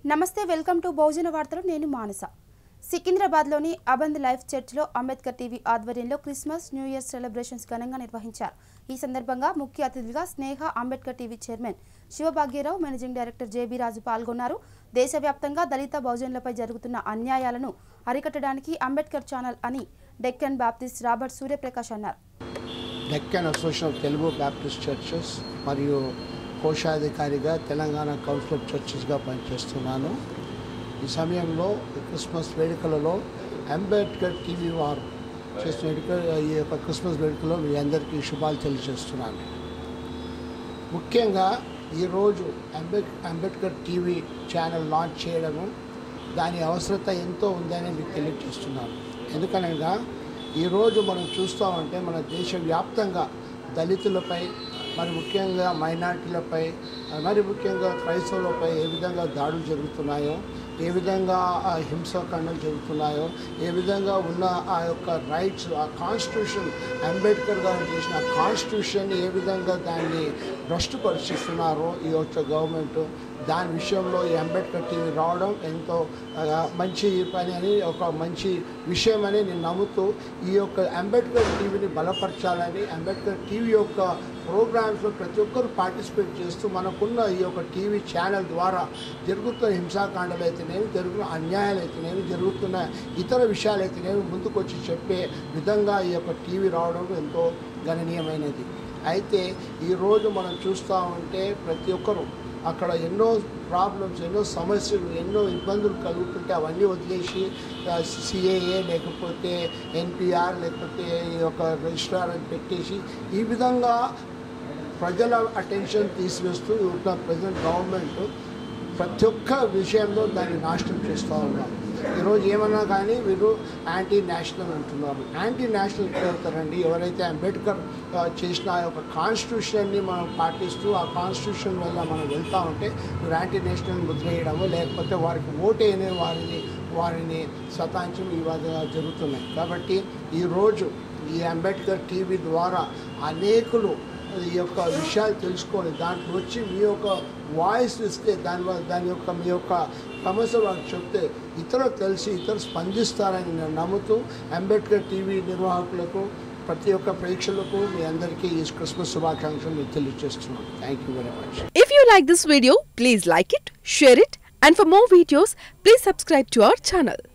నమస్తే welcome to బహుజన వార్తలు నేను మానస సికింద్రాబాద్లోని అబంద్ లైఫ్ చర్చ్లో అంబేద్కర్ టీవీ ఆధ్వర్యంలో క్రిస్మస్ న్యూ ఇయర్ సెలబ్రేషన్స్ ఘనంగా నిర్వహించారు ఈ సందర్భంగా ముఖ్య అతిథిగా Sneha Ambedkar TV chairman Sivabhagyarao managing director JB Raju పాల్గొన్నారు దేశవ్యాప్తంగా దళిత బహుజనులపై జరుగుతున్న అన్యాయాలను అరికట్టడానికి అంబేద్కర్ ఛానల్ అని డెక్కన్ బాప్టిస్ట్ రాబర్ట్ సూర్యప్రకాష్ అన్నారు Deccan association of Telugu baptist churches మరియు కోశాధికారిగా తెలంగాణ కౌన్సిల్ ఆఫ్ చర్చెస్గా పనిచేస్తున్నాను ఈ సమయంలో ఈ క్రిస్మస్ వేడుకలలో అంబేద్కర్ టీవీ వారు చేసిన వేడుక ఈ యొక్క క్రిస్మస్ వేడుకలో మీ అందరికీ శుభాలు తెలియజేస్తున్నాను ముఖ్యంగా ఈరోజు అంబేద్ అంబేద్కర్ టీవీ ఛానల్ లాంచ్ చేయడము దాని అవసరత ఎంతో ఉందని మీకు తెలియజేస్తున్నాను ఎందుకనగా ఈరోజు మనం చూస్తామంటే మన దేశవ్యాప్తంగా దళితులపై మరి ముఖ్యంగా మైనార్టీలపై మరి ముఖ్యంగా క్రైస్తవులపై ఏ విధంగా దాడులు జరుగుతున్నాయో ఏ విధంగా ఆ హింసాకాండలు జరుగుతున్నాయో ఏ విధంగా ఉన్న ఆ యొక్క రైట్స్ ఆ కాన్స్టిట్యూషన్ అంబేద్కర్ గారు చేసిన ఆ కాన్స్టిట్యూషన్ ఏ విధంగా దాన్ని భ్రష్టుపరిచిస్తున్నారో ఈ యొక్క గవర్నమెంట్ దాని విషయంలో ఈ అంబేద్కర్ టీవీ రావడం ఎంతో ఆ, మంచి పని అని ఒక మంచి విషయం అని నేను నమ్ముతూ ఈ యొక్క అంబేద్కర్ టీవీని బలపరచాలని అంబేద్కర్ టీవీ యొక్క ప్రోగ్రామ్స్లో ప్రతి ఒక్కరు పార్టిసిపేట్ చేస్తూ మనకున్న ఈ యొక్క టీవీ ఛానల్ ద్వారా జరుగుతున్న హింసాకాండలు అయితేనేమి జరుగుతున్న అన్యాయాలు అయితేనేమి జరుగుతున్న ఇతర విషయాలు అయితేనేమి ముందుకొచ్చి చెప్పే విధంగా ఈ యొక్క టీవీ రావడం ఎంతో గణనీయమైనది అయితే ఈరోజు మనం చూస్తూ ఉంటే ప్రతి ఒక్కరు అక్కడ ఎన్నో ప్రాబ్లమ్స్ ఎన్నో సమస్యలు ఎన్నో ఇబ్బందులు కలుగుతుంటే అవన్నీ వదిలేసి సిఏఏ లేకపోతే ఎన్పిఆర్ లేకపోతే ఈ యొక్క రిజిస్ట్రార్ అని పెట్టేసి ఈ విధంగా ప్రజల అటెన్షన్ తీసివేస్తూ ఉన్న ప్రజెంట్ గవర్నమెంట్ ప్రతి ఒక్క విషయంలో దాన్ని నాశనం చేస్తూ ఉన్నారు ఈరోజు ఏమన్నా కానీ వీరు యాంటీ నేషనల్ అంటున్నారు యాంటీ నేషనల్ పెడతారండి ఎవరైతే అంబేద్కర్ ఆ, చేసిన ఆ యొక్క కాన్స్టిట్యూషన్ని మనం పాటిస్తూ ఆ కాన్స్టిట్యూషన్ వల్ల మనం వెళ్తా ఉంటే మీరు యాంటీ నేషనల్ ముద్రేయడము లేకపోతే వారికి ఓటేనే వారిని వారిని సతాంచం ఈ విధంగా జరుగుతున్నాయి కాబట్టి ఈరోజు ఈ అంబేద్కర్ టీవీ ద్వారా అనేకులు ఈ యొక్క విషయాలు తెలుసుకొని దాంట్లో వచ్చి మీ యొక్క వాయిస్ ఇస్తే దాని వల్ల దాని యొక్క మీ యొక్క సమస్య వాళ్ళకి చెప్తే ఇతరులకు తెలిసి ఇతరులు స్పందిస్తారని నేను నమ్ముతూ అంబేద్కర్ టీవీ నిర్వాహకులకు ప్రతి ఒక్క ప్రేక్షకులకు మీ అందరికీ ఈ క్రిస్మస్ శుభాకాంక్షలు నేను తెలియజేస్తున్నాను thank you very much If you like this video, please like it, share it, and for more videos, please subscribe to our channel.